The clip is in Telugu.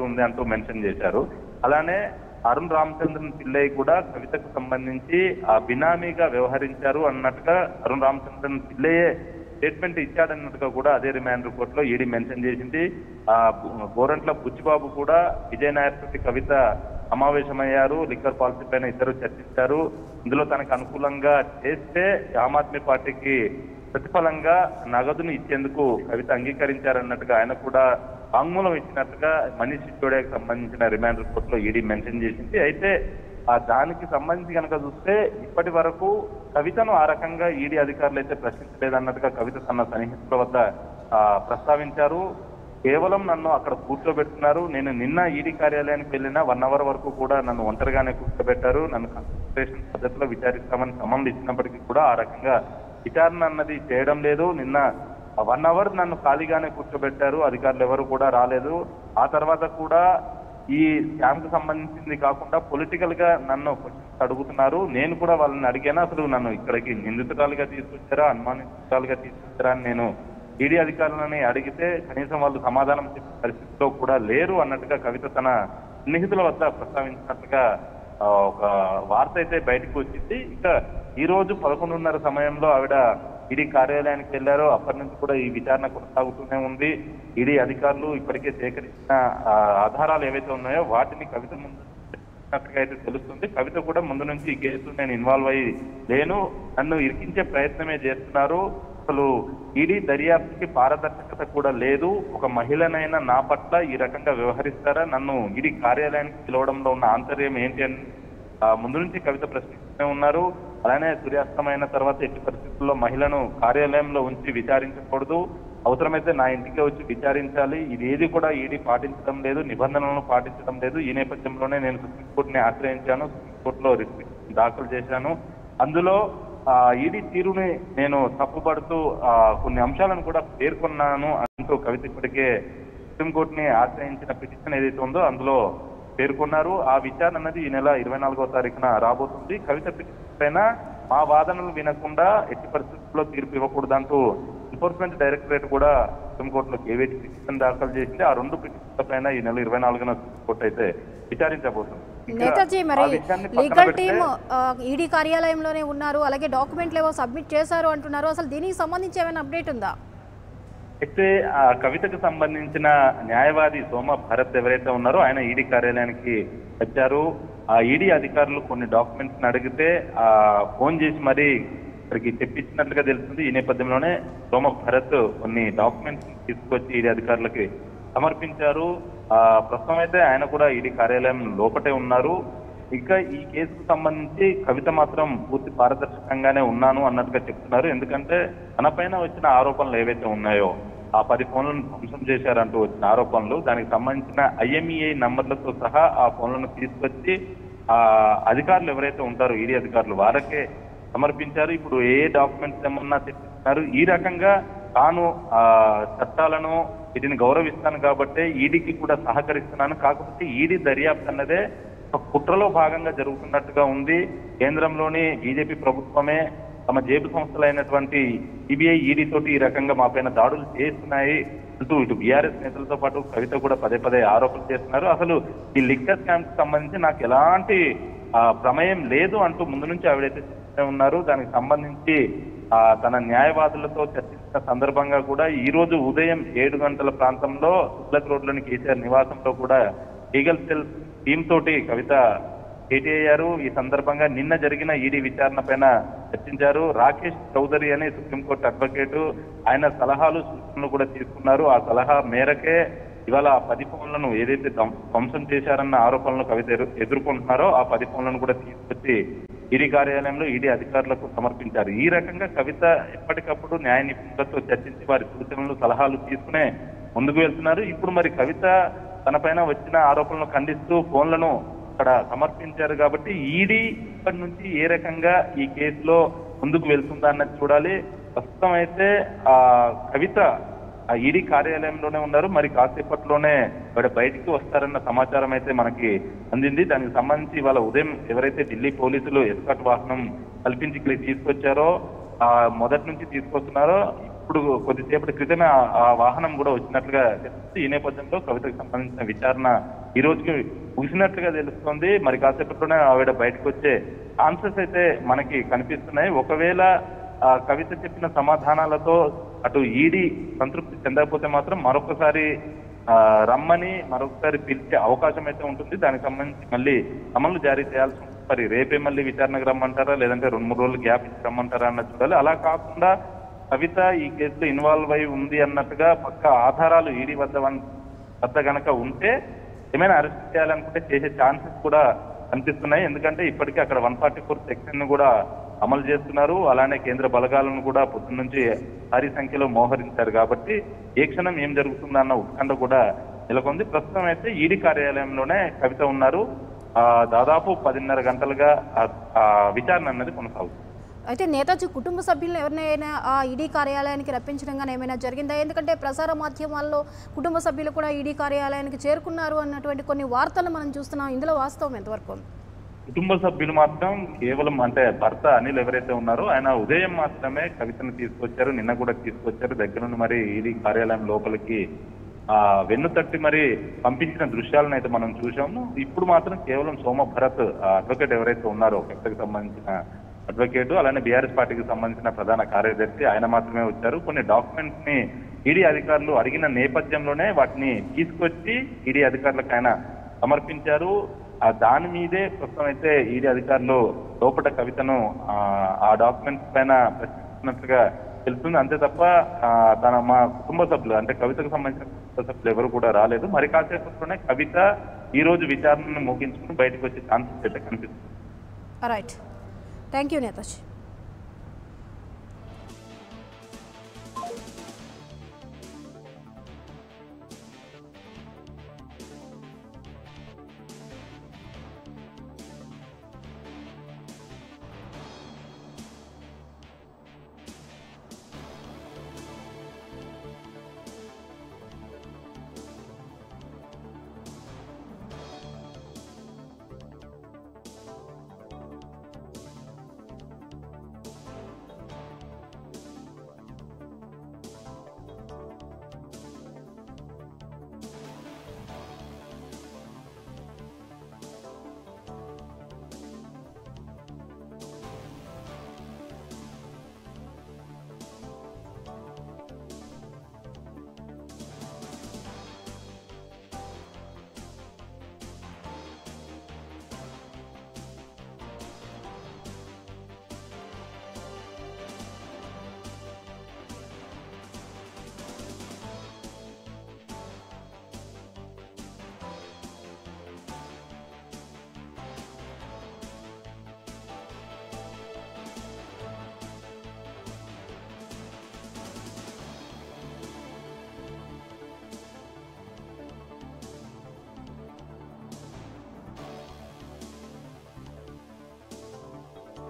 ఉంది అంటూ మెన్షన్ చేశారు అలానే అరుణ్ రామచంద్రన్ పిల్లయ్య కూడా కవితకు సంబంధించి ఆ బినామీగా వ్యవహరించారు అన్నట్టుగా అరుణ్ రామచంద్రన్ పిల్లయ్యే స్టేట్మెంట్ ఇచ్చాడన్నట్టుగా కూడా అదే రిమాండ్ రిపోర్ట్ లో ఈడీ మెన్షన్ చేసింది ఆ బు- గోరంట్ల బుచ్చిబాబు కూడా విజయ్ నాయర్ తోటి కవిత సమావేశమయ్యారు లిక్కర్ పాలసీ పైన ఇద్దరు చర్చించారు ఇందులో తనకు అనుకూలంగా చేస్తే ఆమ్ ఆద్మీ పార్టీకి ప్రతిఫలంగా నగదును ఇచ్చేందుకు కవిత అంగీకరించారన్నట్టుగా ఆయన కూడా వాంగ్మూలం ఇచ్చినట్టుగా మనీష్ సిసోడియాకి సంబంధించిన రిమాండ్ రిపోర్ట్ లో ఈడీ మెన్షన్ చేసింది అయితే ఆ దానికి సంబంధించి కనుక చూస్తే ఇప్పటి వరకు కవితను ఆ రకంగా ఈడీ అధికారులు అయితే ప్రశ్నించలేదన్నట్టుగా కవిత తన సన్నిహితుల వద్ద ఆ, ప్రస్తావించారు కేవలం నన్ను అక్కడ కూర్చోబెడుతున్నారు నేను నిన్న ఈడీ కార్యాలయానికి వెళ్ళిన వన్ అవర్ వరకు కూడా నన్ను ఒంటరిగానే కూర్చోబెట్టారు నన్ను కన్సల్టేషన్ పద్ధతిలో విచారిస్తామని సమన్లు ఇచ్చినప్పటికీ కూడా ఆ రకంగా విచారణ అన్నది చేయడం లేదు నిన్న వన్ అవర్ నన్ను ఖాళీగానే కూర్చోబెట్టారు అధికారులు ఎవరు కూడా రాలేదు ఆ తర్వాత కూడా ఈ స్కామ్ కు సంబంధించింది కాకుండా పొలిటికల్ గా నన్ను క్వశ్చన్స్ అడుగుతున్నారు నేను కూడా వాళ్ళని అడిగాను అసలు నన్ను ఇక్కడికి నిందితురాలుగా తీసుకొచ్చారా అనుమానితురాలుగా తీసుకొచ్చారా అని నేను ఈడీ అధికారులని అడిగితే కనీసం వాళ్ళు సమాధానం చెప్పే పరిస్థితిలో కూడా లేరు అన్నట్టుగా కవిత తన స్నేహితుల వద్ద ప్రస్తావించినట్టుగా ఆ, ఒక వార్త అయితే బయటకు వచ్చింది ఇక ఈ రోజు పదకొండున్నర సమయంలో ఆవిడ ఈడీ కార్యాలయానికి వెళ్లారు అప్పటి నుంచి కూడా ఈ విచారణ కొనసాగుతూనే ఉంది ఈడీ అధికారులు ఇప్పటికే సేకరించిన ఆ, ఆధారాలు ఏవైతే ఉన్నాయో వాటిని కవిత ముందు ఉన్నట్టుగా అయితే తెలుస్తుంది కవిత కూడా ముందు నుంచి ఈ కేసు నేను ఇన్వాల్వ్ అయ్యి లేను నన్ను ఇరికించే ప్రయత్నమే చేస్తున్నారు అసలు ఈడీ దర్యాప్తుకి పారదర్శకత కూడా లేదు ఒక మహిళనైనా నా పట్ల ఈ రకంగా వ్యవహరిస్తారా నన్ను ఈడీ కార్యాలయానికి పిలవడంలో ఉన్న ఆంతర్యం ఏంటి అని ఆ, ముందు నుంచి కవిత ప్రశ్నిస్తూనే ఉన్నారు అలానే సూర్యాస్తమైన తర్వాత ఎట్టి పరిస్థితుల్లో మహిళను కార్యాలయంలో ఉంచి విచారించకూడదు అవసరమైతే నా ఇంటికి వచ్చి విచారించాలి ఇది ఏది కూడా ఈడీ పాటించడం లేదు నిబంధనలను పాటించడం లేదు ఈ నేపథ్యంలోనే నేను సుప్రీంకోర్టుని ఆశ్రయించాను సుప్రీంకోర్టులో రిట్ దాఖలు చేశాను అందులో ఆ, ఈడీ తీరుని నేను తప్పుపడుతూ ఆ, కొన్ని అంశాలను కూడా పేర్కొన్నాను అంటూ కవిత ఇప్పటికే సుప్రీంకోర్టుని ఆశ్రయించిన పిటిషన్ ఏదైతే ఉందో అందులో పేర్కొన్నారు ఆ విచారణ అన్నది ఈ నెల ఇరవై నాలుగో తారీఖున రాబోతుంది కవిత పిటిషన్ పైన మా వాదనలు వినకుండా ఎట్టి పరిస్థితుల్లో తీర్పు ఇవ్వకూడదంటూ ఎన్ఫోర్స్మెంట్ డైరెక్టరేట్ కూడా సుప్రీంకోర్టులో కేవీటీ పిటిషన్ దాఖలు చేసింది ఆ రెండు పిటిషన్ల పైన ఈ నెల ఇరవై నాలుగున సుప్రీంకోర్టు అయితే విచారించబోతుంది ఇక నేతాజీ మరి ఆ విషయాన్ని పక్కన లీగల్ పెడితే- టీమ్ ఈడీ కార్యాలయంలోనే ఉన్నారు అలాగే డాక్యుమెంట్లు ఏవో సబ్మిట్ చేశారు అంటున్నారు అసలు దీనికి సంబంధించి ఏమైనా అప్డేట్ ఉందా అయితే ఆ కవితకు సంబంధించిన న్యాయవాది సోమ భరత్ ఎవరైతే ఉన్నారో ఆయన ఈడీ కార్యాలయానికి వచ్చారు ఆ ఈడీ అధికారులు కొన్ని డాక్యుమెంట్స్ అడిగితే ఆ ఫోన్ చేసి మరి ఇక్కడికి తెప్పించినట్లుగా తెలుస్తుంది ఈ నేపథ్యంలోనే సోమ భరత్ కొన్ని డాక్యుమెంట్స్ తీసుకొచ్చి ఈడీ అధికారులకి సమర్పించారు ఆ ప్రస్తుతం అయితే ఆయన కూడా ఈడీ కార్యాలయం లోపటే ఉన్నారు ఇక ఈ కేసుకు సంబంధించి కవిత మాత్రం పూర్తి పారదర్శకంగానే ఉన్నాను అన్నట్టుగా చెప్తున్నారు ఎందుకంటే తనపైన వచ్చిన ఆరోపణలు ఏవైతే ఉన్నాయో ఆ పది ఫోన్లను ధ్వంసం చేశారంటూ వచ్చిన ఆరోపణలు దానికి సంబంధించిన ఐఎంఈఐ నంబర్లతో సహా ఆ ఫోన్లను తీసుకొచ్చి ఆ అధికారులు ఎవరైతే ఉంటారో ఈడీ అధికారులు వారకే సమర్పించారు ఇప్పుడు ఏ డాక్యుమెంట్స్ ఏమన్నా తెప్పిస్తున్నారు ఈ రకంగా తాను ఆ చట్టాలను వీటిని గౌరవిస్తాను కాబట్టి ఈడీకి కూడా సహకరిస్తున్నాను కాకపోతే ఈడీ దర్యాప్తు అన్నదే ఒక కుట్రలో భాగంగా జరుగుతున్నట్టుగా ఉంది కేంద్రంలోని బీజేపీ ప్రభుత్వమే తమ జేబు సంస్థలైనటువంటి సిబిఐ ఈడీ తోటి ఈ రకంగా మా పైన దాడులు చేస్తున్నాయి అంటూ ఇటు బీఆర్ఎస్ నేతలతో పాటు కవిత కూడా పదే పదే ఆరోపణలు చేస్తున్నారు అసలు ఈ లిక్కర్ స్కామ్ కి సంబంధించి నాకు ఎలాంటి ఆ, ప్రమేయం లేదు అంటూ ముందు నుంచి ఆవిడైతే చెప్తూనే ఉన్నారు దానికి సంబంధించి ఆ, తన న్యాయవాదులతో చర్చించిన సందర్భంగా కూడా ఈ రోజు ఉదయం ఏడు గంటల ప్రాంతంలో సుబ్లత్ రోడ్లోని కేసీఆర్ నివాసంలో కూడా లీగల్ సెల్ టీమ్ తోటి కవిత భేటీ అయ్యారు ఈ సందర్భంగా నిన్న జరిగిన ఈడీ విచారణ పైన చర్చించారు రాకేష్ చౌదరి అనే సుప్రీంకోర్టు అడ్వకేట్ ఆయన సలహాలు సూచనలు కూడా తీసుకున్నారు ఆ సలహా మేరకే ఇవాళ ఆ పది ఫోన్లను ఏదైతే ధ్వం- ధ్వంసం చేశారన్న ఆరోపణలను కవిత ఎదు- ఎదుర్కొంటున్నారో ఆ పది ఫోన్లను కూడా తీసుకొచ్చి ఈడీ కార్యాలయంలో ఈడీ అధికారులకు సమర్పించారు ఈ రకంగా కవిత ఎప్పటికప్పుడు న్యాయ నిపుణులతో చర్చించి వారి సూచనలు సలహాలు తీసుకునే ముందుకు వెళ్తున్నారు ఇప్పుడు మరి కవిత తనపైన వచ్చిన ఆరోపణలను ఖండిస్తూ ఫోన్లను అక్కడ సమర్పించారు కాబట్టి ఈడీ ఇప్పటి నుంచి ఏ రకంగా ఈ కేసులో ముందుకు వెళ్తుందా అన్నది చూడాలి ప్రస్తుతం అయితే ఆ కవిత ఆ ఈడీ కార్యాలయంలోనే ఉన్నారు మరి కాసేపట్లోనే వాడు బయటికి వస్తారన్న సమాచారం అయితే మనకి అందింది దానికి సంబంధించి ఇవాళ ఉదయం ఎవరైతే ఢిల్లీ పోలీసులు ఎస్కాట్ వాహనం కల్పించి ఇక్కడికి తీసుకొచ్చారో ఆ మొదటి నుంచి తీసుకొస్తున్నారో ఇప్పుడు కొద్దిసేపటి క్రితమే ఆ- ఆ వాహనం కూడా వచ్చినట్లుగా తెలుస్తుంది ఈ నేపథ్యంలో కవితకు సంబంధించిన విచారణ ఈ రోజుకి ముగిసినట్లుగా తెలుస్తోంది మరి కాసేపట్లోనే ఆవిడ బయటకు వచ్చే ఆన్సర్స్ అయితే మనకి కనిపిస్తున్నాయి ఒకవేళ ఆ కవిత చెప్పిన సమాధానాలతో అటు ఈడీ సంతృప్తి చెందకపోతే మాత్రం మరొకసారి ఆ, రమ్మని మరొకసారి పిలిచే అవకాశం అయితే ఉంటుంది దానికి సంబంధించి మళ్ళీ అమలు జారీ చేయాల్సి ఉంటుంది మరి రేపే మళ్ళీ విచారణకు రమ్మంటారా లేదంటే రెండు మూడు రోజులు గ్యాప్ ఇచ్చి రమ్మంటారా అన్నది చూడాలి అలా కాకుండా కవిత ఈ కేసులో ఇన్వాల్వ్ అయి ఉంది అన్నట్టుగా పక్క ఆధారాలు ఈడీ వద్ద వన్- వద్ద గనక ఉంటే ఏమైనా అరెస్ట్ చేయాలనుకుంటే చేసే ఛాన్సెస్ కూడా కనిపిస్తున్నాయి ఎందుకంటే ఇప్పటికే అక్కడ వన్ ఫార్టీ ఫోర్ సెక్షన్ ను కూడా అమలు చేస్తున్నారు అలానే కేంద్ర బలగాలను కూడా పొద్దున్న నుంచి భారీ సంఖ్యలో మోహరించారు కాబట్టి ఏ క్షణం ఏం జరుగుతుందన్న ఉత్కంఠ కూడా నెలకొంది ప్రస్తుతం అయితే ఈడీ కార్యాలయంలోనే కవిత ఉన్నారు ఆ, దాదాపు పదిన్నర గంటలుగా ఆ- ఆ విచారణ అన్నది కొనసాగుతుంది అయితే నేతాజీ కుటుంబ సభ్యులను ఎవరినైనా ఆ ఈడీ కార్యాలయానికి రప్పించడం కానీ ఏమైనా జరిగిందా ఎందుకంటే ప్రసార మాధ్యమాల్లో కుటుంబ సభ్యులు కూడా ఈడీ కార్యాలయానికి చేరుకున్నారు అన్నటువంటి కొన్ని వార్తలు మనం చూస్తున్నాం ఇందులో వాస్తవం ఎంతవరకు ఉంది? కుటుంబ సభ్యులు మాత్రం కేవలం అంటే భర్త అనిల్ ఎవరైతే ఉన్నారో ఆయన ఉదయం మాత్రమే కవితను తీసుకొచ్చారు నిన్న కూడా తీసుకొచ్చారు దగ్గర నుండి మరి ఈడీ కార్యాలయం లోపలికి ఆ వెన్ను తట్టి మరి పంపించిన దృశ్యాలను అయితే మనం చూసాము ఇప్పుడు మాత్రం కేవలం సోమ భరత్ ఆ అడ్వకేట్ ఎవరైతే ఉన్నారో కవితకు సంబంధించిన అడ్వకేట్ అలానే బీఆర్ఎస్ పార్టీకి సంబంధించిన ప్రధాన కార్యదర్శి ఆయన మాత్రమే వచ్చారు కొన్ని డాక్యుమెంట్స్ ని ఈడీ అధికారులు అడిగిన నేపథ్యంలోనే వాటిని తీసుకొచ్చి ఈడీ అధికారులకు ఆయన సమర్పించారు ఆ దాని మీదే ప్రస్తుతం అయితే ఈడీ అధికారులు లోపల కవితను ఆ, ఆ డాక్యుమెంట్స్ పైన ప్రశ్నిస్తున్నట్లుగా తెలుస్తుంది అంతే తప్ప ఆ, తన మా కుటుంబ సభ్యులు అంటే కవితకు సంబంధించిన కుటుంబ సభ్యులు ఎవరు కూడా రాలేదు మరి కాసేపట్లోనే కవిత ఈ రోజు విచారణను ముగించుకుని బయటకు వచ్చే ఛాన్సెస్ అయితే కనిపిస్తుంది రైట్ థ్యాంక్ యూ నేతాజీ